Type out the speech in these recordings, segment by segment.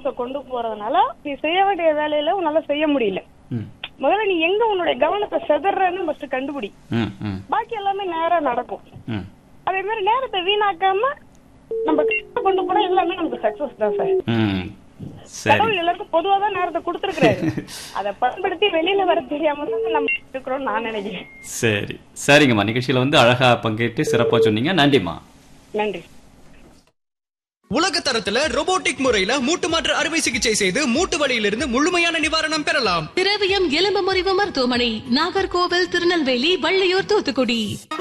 கவனத்தை கொண்டு போறதுனால நீ செய்ய வேண்டிய வேலையில உன்னால செய்ய முடியல ம் முதல்ல நீ எங்க உன்னுடைய கவனத்தை செதறன்னு ஃபர்ஸ்ட் கண்டுபிடி ம் ம் பாக்கி எல்லாமே நேரா நடக்கும் ம் அதே மாதிரி நேரத்தை வீணாக்காம நம்ம correct ஆ கொண்டு போனா எல்லாமே நமக்கு சக்சஸ் தான் சார் ம் சரி கடவுள் எல்லாருக்கும் பொதுவா தான் நேரத்தை கொடுத்துருக்காரு அதை பயன்படுத்தி வெளியில வர தெரியாம தான் நம்ம இருக்கிறோம் நான் நினைக்கிறேன் சரி சரிங்கம்மா நிகழ்ச்சியில வந்து அழகா பங்கேற்று சிறப்பா சொன்னீங்க நன்றிம்மா நன்றி உலக தரத்துல robotic முறையில மூட்டு மாற்று அறுவை சிகிச்சை செய்து மூட்டு வலியிலிருந்து முழுமையான நிவாரணம் பெறலாம் திரவியம் எலும்பு முறிவு மருத்துவமனை நாகர்கோவில் திருநெல்வேலி வள்ளியூர் தூத்துக்குடி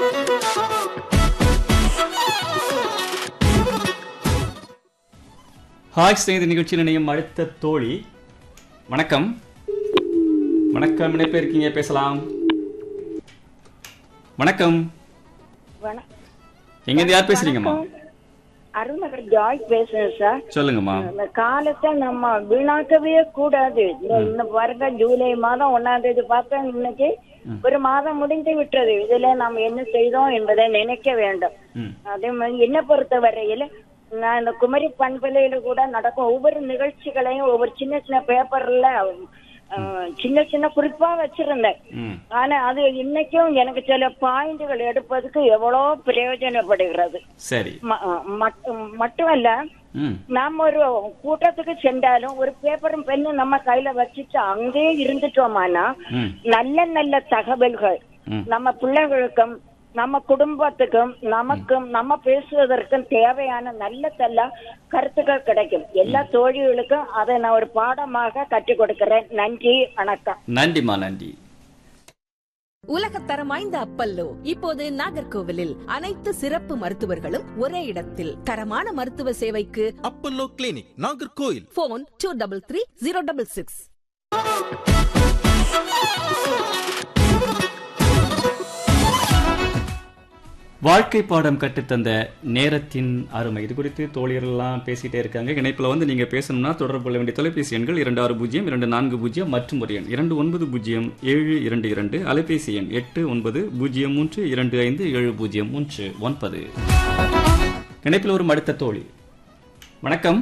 ஹாய் ஸ்நேகிதி நிகழ்ச்சியில் இணையும் அடுத்த தோழி வணக்கம் வணக்கம் இணைப்பு இருக்கீங்க பேசலாம் வணக்கம் எங்கேருந்து யார் பேசுறீங்கம்மா அருள்நகர் ஜாய் பேசுறேன் சார் சொல்லுங்கம்மா இந்த காலத்தை நம்ம வீணாக்கவே கூடாது இந்த இந்த வருட ஜூலை மாதம் ஒன்னாம் தேதி பார்த்தா இன்னைக்கு ஒரு மாதம் முடிந்து விட்டது இதுல நாம் என்ன செய்தோம் என்பதை நினைக்க வேண்டும் ம் அதே மாதிரி என்ன பொறுத்த வரையில நான் இந்த குமரி பண்பலையில கூட நடக்கும் ஒவ்வொரு நிகழ்ச்சிகளையும் ஒவ்வொரு சின்ன சின்ன பேப்பர்ல அஹ், சின்ன சின்ன குறிப்பா வச்சிருந்தேன் ம் ஆனா அது இன்னைக்கும் எனக்கு சில பாயிண்டுகள் எடுப்பதுக்கு எவ்வளவு பிரயோஜனப்படுகிறது சரி ம- மட்- மட்டுமல்ல ம் நாம் ஒரு கூட்டத்துக்கு சென்றாலும் ஒரு பேப்பரும் பெண்ணும் நம்ம கையில வச்சுட்டு அங்கே இருந்துட்டோமானா ம் நல்ல நல்ல தகவல்கள் ம். நம்ம பிள்ளைகளுக்கும் நம்ம குடும்பத்துக்கும் நமக்கும் நம்ம பேசுவதற்கும் தேவையான நல்ல நல்ல கருத்துக்கள் கிடைக்கும் எல்லா தோழிகளுக்கும் அதை நான் ஒரு பாடமாக கற்றுக் கொடுக்கிறேன் நன்றி வணக்கம் நன்றிம்மா நன்றி உலகத்தரம் வாய்ந்த அப்பல்லோ இப்போது நாகர்கோவிலில் அனைத்து சிறப்பு மருத்துவர்களும் ஒரே இடத்தில் தரமான மருத்துவ சேவைக்கு Apollo clinic Nagercoil phone two double three zero double six வாழ்க்கை பாடம் கற்றுத்தந்த நேரத்தின் அருமை இது குறித்து தோழியர்கள்லாம் பேசிட்டே இருக்காங்க இணைப்புல வந்து நீங்க பேசணும்னா தொடர்பு கொள்ள வேண்டிய தொலைபேசி எண்கள் இரண்டு ஆறு பூஜ்ஜியம் இரண்டு நான்கு பூஜ்ஜியம் மற்றும் ஒரு எண் இரண்டு ஒன்பது பூஜ்ஜியம் ஏழு இரண்டு இரண்டு அலைபேசி எண் எட்டு ஒன்பது பூஜ்ஜியம் மூன்று இரண்டு ஐந்து ஏழு பூஜ்ஜியம் மூன்று ஒன்பது இணைப்பில் ஒரு அடுத்த தோழி வணக்கம்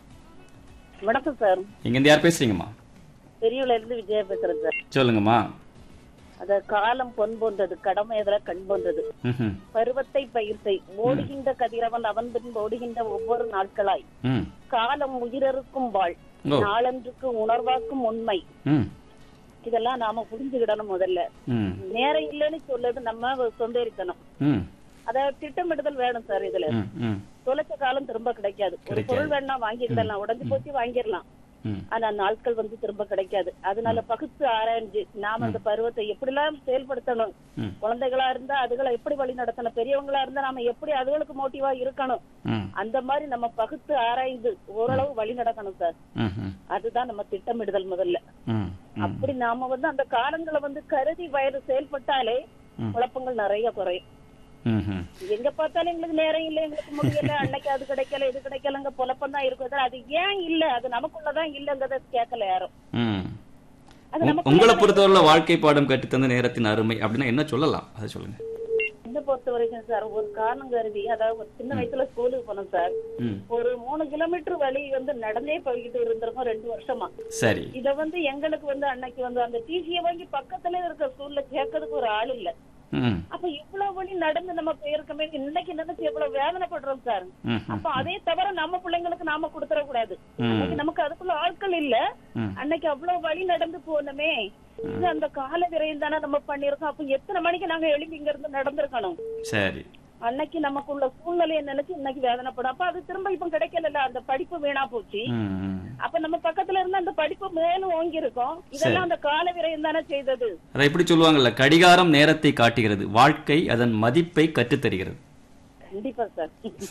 வணக்கம் சார் இங்கிருந்து யார் பேசுறீங்கம்மா பெரியவள இருந்து விஜயா பேசுறேன் சார் சொல்லுங்கம்மா அத காலம் பொன் போன்றது கடமை எதிர கண் போன்றது ம்ஹும். பருவத்தை பயிர் செய் ஓடுகின்ற கதிரவன் அவன் பின் ஓடுகின்ற ஒவ்வொரு நாட்களாய் ம் காலம் உயிரறுக்கும் வாழ் ஓ நாளன்றுக்கு உணர்வாக்கும் உண்மை ம் இதெல்லாம் நாம புரிஞ்சுக்கிடணும் முதல்ல ம் நேரம் இல்லைன்னு சொல்லுது நம்ம சொந்தரித்தனம் ம் அத திட்டமிடுதல் வேணும் சார் இதுல ம் ம் தொலைச்ச காலம் திரும்ப கிடைக்காது ஒரு கிடைக்காது. பொருள் வேணா வாங்கிடலாம் உடஞ்சு போச்சு வாங்கிடலாம் ம் ஆனா நாட்கள் வந்து திரும்ப கிடைக்காது அதனால பகுத்து ஆராய்ஞ்சு நாம அந்த பருவத்தை எப்படிலாம் செயல்படுத்தணும் ம். குழந்தைகளா இருந்தா அதுகளை எப்படி வழி நடத்தணும் பெரியவங்களா இருந்தா நாம எப்படி அதுகளுக்கு மோட்டிவா இருக்கணும் ம் அந்த மாதிரி நம்ம பகுத்து ஆராய்ந்து ஓரளவு வழி நடக்கணும் சார் ம் ம் அதுதான் நம்ம திட்டமிடுதல் முதல்ல ம் ம் அப்படி நாம வந்து அந்த காலங்களை வந்து கருதி வயது செயல்பட்டாலே ம். குழப்பங்கள் நிறைய குறையும் ம்ஹும். எங்க பார்த்தாலும் எங்களுக்கு நேரம் இல்ல எங்களுக்கு முடியல அன்னைக்கு அது கிடைக்கல இது கிடைக்கலங்க குழப்பம் தான் இருக்கும் அது ஏன் இல்ல அது நமக்குள்ளதான் இல்லங்கிறத கேட்கல யாரும் ம். அது உ- நமக்குள்ள உங்களை தான் பொறுத்தவரை வாழ்க்கை பாடம் கற்றுத்தந்த நேரத்தின் அருமை அப்படின்னா என்ன சொல்லலாம் அதை சொல்லுங்க என்ன பொறுத்த வரைக்கும் சார் ஒரு காரணம் கருதி அதாவது ஒரு சின்ன வயசுல ஸ்கூலுக்கு போனோம் சார் ம் ஒரு மூணு கிலோமீட்டர் வழி வந்து நடந்தே போய்கிட்டு இருந்திருக்கோம் ரெண்டு வருஷமா சரி இத வந்து எங்களுக்கு வந்து அன்னைக்கு வந்து அந்த டிசியை வாங்கி பக்கத்துல இருக்க ஸ்கூல்ல சேர்க்கறதுக்கு ஒரு ஆள் இல்ல ம் அப்ப இவ்வளவு வழி நடந்து நம்ம போயிருக்கோமே இன்னைக்கு நினைச்சு எவ்வளவு வேதனைப்படுறோம் சார் ம் ம், அப்ப அதே தவிர நம்ம பிள்ளைங்களுக்கு நாம கொடுத்துட கூடாது அன்னைக்கு நமக்கு அதுக்குள்ள ஆட்கள் இல்ல ம். அன்னைக்கு அவ்வளவு வழி நடந்து போனோமே இது அந்த கால விரயம் தானே நம்ம பண்ணிருக்கோம் அப்ப எத்தனை மணிக்கு நாங்க எழுப்பி இங்க இருந்து நடந்திருக்கணும் சரி அன்னைக்கு நமக்குள்ள சூழ்நிலையை நினைச்சு இன்னைக்கு வேதனைப்படும் அப்ப அது திரும்ப இப்ப கிடைக்கல அந்த படிப்பு வீணா போச்சு ம் ம். அப்ப நம்ம பக்கத்துல இருந்து அந்த படிப்பு மேலும் ஓங்கி இருக்கோம் இதெல்லாம் அந்த கால விரயம் தானே செய்தது அதை எப்படி சொல்லுவாங்கல்ல கடிகாரம் நேரத்தை காட்டுகிறது வாழ்க்கை அதன் மதிப்பை கற்றுத்தருகிறது கண்டிப்பா சார்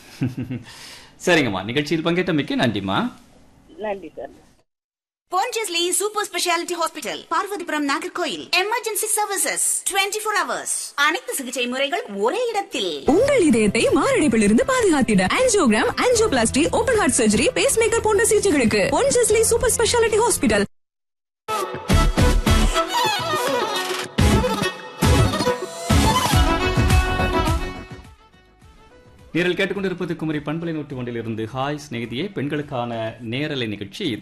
சரிங்கம்மா நிகழ்ச்சியில் பங்கேற்றமைக்கு நன்றிம்மா நன்றி sir Pondicherry Super Speciality Hospital, Parvathipuram Nagercoil emergency services 24 four hours அனைத்து சிகிச்சை முறைகள் ஒரே இடத்தில் உங்கள் இதயத்தை மாரடைப்பிலிருந்து பாதுகாத்திட angiogram angioplasty open heart surgery pacemaker போன்ற சிகிச்சைகளுக்கு பொன்ஜஸ்லி சூப்பர் ஸ்பெஷாலிட்டி ஹாஸ்பிட்டல் நீங்கள் கேட்டுக்கொண்டிருப்பது குமரி பண்பலை நூற்று ஒன்றிலிருந்து ஹாய் சிநேகிதியே பெண்களுக்கான நேரலை நிகழ்ச்சி இது